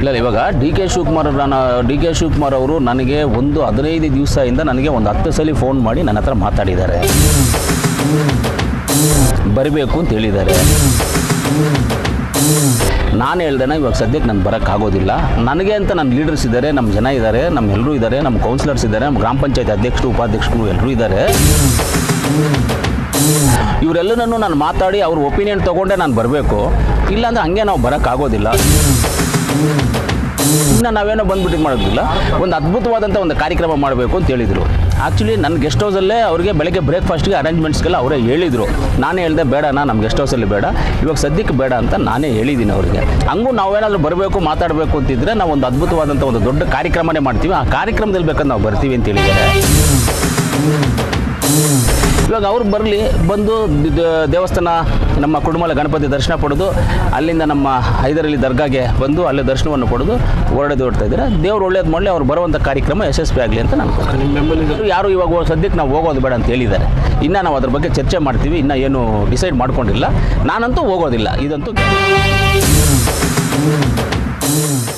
ಇಲ್ಲ ಇಲ್ಲ, ಇವಾಗ ಡಿ ಕೆ ಶಿವಕುಮಾರ್ ನಾನು ಡಿ ಕೆ ಶಿವಕುಮಾರ್ ಅವರು ನನಗೆ ಒಂದು ಹದಿನೈದು ದಿವಸದಿಂದ ನನಗೆ ಒಂದು ಹತ್ತು ಸಲ ಫೋನ್ ಮಾಡಿ ನನ್ನ ಹತ್ರ ಮಾತಾಡಿದ್ದಾರೆ ಬರಬೇಕು ಅಂತ ಹೇಳಿದ್ದಾರೆ ನಾನು ಹೇಳ್ದೇನ ಇವಾಗ ಸದ್ಯಕ್ಕೆ ನಾನು ಬರೋಕ್ಕಾಗೋದಿಲ್ಲ ನನಗೆ ಅಂತ ನನ್ನ ಲೀಡರ್ಸ್ ಇದ್ದಾರೆ ನಮ್ಮ ಜನ ಇದ್ದಾರೆ ನಮ್ಮ ಎಲ್ಲರೂ ಇದ್ದಾರೆ ನಮ್ಮ ಕೌನ್ಸಿಲರ್ಸ್ ಇದ್ದಾರೆ ನಮ್ಮ ಗ್ರಾಮ ಪಂಚಾಯತ್ ಅಧ್ಯಕ್ಷರು ಉಪಾಧ್ಯಕ್ಷರು ಎಲ್ಲರೂ ಇದ್ದಾರೆ ಇವರೆಲ್ಲನೂ ನಾನು ಮಾತಾಡಿ ಅವ್ರ ಒಪಿನಿಯನ್ ತೊಗೊಂಡೆ ನಾನು ಬರಬೇಕು ಇಲ್ಲಾಂದ್ರೆ ಹಂಗೆ ನಾವು ಬರೋಕ್ಕಾಗೋದಿಲ್ಲ ಇನ್ನು ನಾವೇನೋ ಬಂದ್ಬಿಟ್ಟು ಇದು ಮಾಡೋದಿಲ್ಲ ಒಂದು ಅದ್ಭುತವಾದಂಥ ಒಂದು ಕಾರ್ಯಕ್ರಮ ಮಾಡಬೇಕು ಅಂತ ಹೇಳಿದರು ಆ್ಯಕ್ಚುಲಿ ನನ್ನ ಗೆಸ್ಟ್ ಹೌಸಲ್ಲೇ ಅವರಿಗೆ ಬೆಳಗ್ಗೆ ಬ್ರೇಕ್ಫಾಸ್ಟ್ಗೆ ಅರೇಂಜ್ಮೆಂಟ್ಸ್ಗೆಲ್ಲ ಅವರೇ ಹೇಳಿದರು ನಾನೇ ಹೇಳಿದೆ ಬೇಡಣ್ಣ ನಮ್ಮ ಗೆಸ್ಟ್ ಹೌಸಲ್ಲಿ ಬೇಡ ಇವಾಗ ಸದ್ಯಕ್ಕೆ ಬೇಡ ಅಂತ ನಾನೇ ಹೇಳಿದ್ದೀನಿ ಅವರಿಗೆ ಹಂಗೂ ನಾವೇನಾದರೂ ಬರಬೇಕು ಮಾತಾಡಬೇಕು ಅಂತಿದ್ರೆ ನಾವು ಒಂದು ಅದ್ಭುತವಾದಂಥ ಒಂದು ದೊಡ್ಡ ಕಾರ್ಯಕ್ರಮನೇ ಮಾಡ್ತೀವಿ ಆ ಕಾರ್ಯಕ್ರಮದಲ್ಲಿ ಬೇಕಾದ್ರೆ ನಾವು ಬರ್ತೀವಿ ಅಂತ ಹೇಳಿದ್ದಾರೆ ಇವಾಗ ಅವ್ರು ಬರಲಿ ಬಂದು ದ- ದೇವಸ್ಥಾನ ನಮ್ಮ ಕುಡುಮಲ ಗಣಪತಿ ದರ್ಶನ ಪಡೆದು ಅಲ್ಲಿಂದ ನಮ್ಮ ಹೈದರಲ್ಲಿ ದರ್ಗಾಗೆ ಬಂದು ಅಲ್ಲೇ ದರ್ಶನವನ್ನು ಪಡೆದು ಹೊರಡೋದು ಹೊಡ್ತಾ ಇದ್ದಾರೆ ದೇವ್ರು ಒಳ್ಳೇದು ಮಾಡಲಿ ಅವ್ರು ಬರುವಂಥ ಕಾರ್ಯಕ್ರಮ ಯಶಸ್ವಿ ಆಗಲಿ ಅಂತ ನಾನು ಅನ್ಕೊಂತೀನಿ. ಯಾರು ಇವಾಗ ಹೋ- ಸದ್ಯಕ್ಕೆ ನಾವು ಹೋಗೋದು ಬೇಡ ಅಂತ ಹೇಳಿದ್ದಾರೆ ಇನ್ನು ನಾವು ಅದ್ರ ಬಗ್ಗೆ ಚರ್ಚೆ ಮಾಡ್ತೀವಿ ಇನ್ನೂ ಏನು ಡಿಸೈಡ್ ಮಾಡ್ಕೊಂಡಿಲ್ಲ ನಾನಂತೂ ಹೋಗೋದಿಲ್ಲ ಇದಂತೂ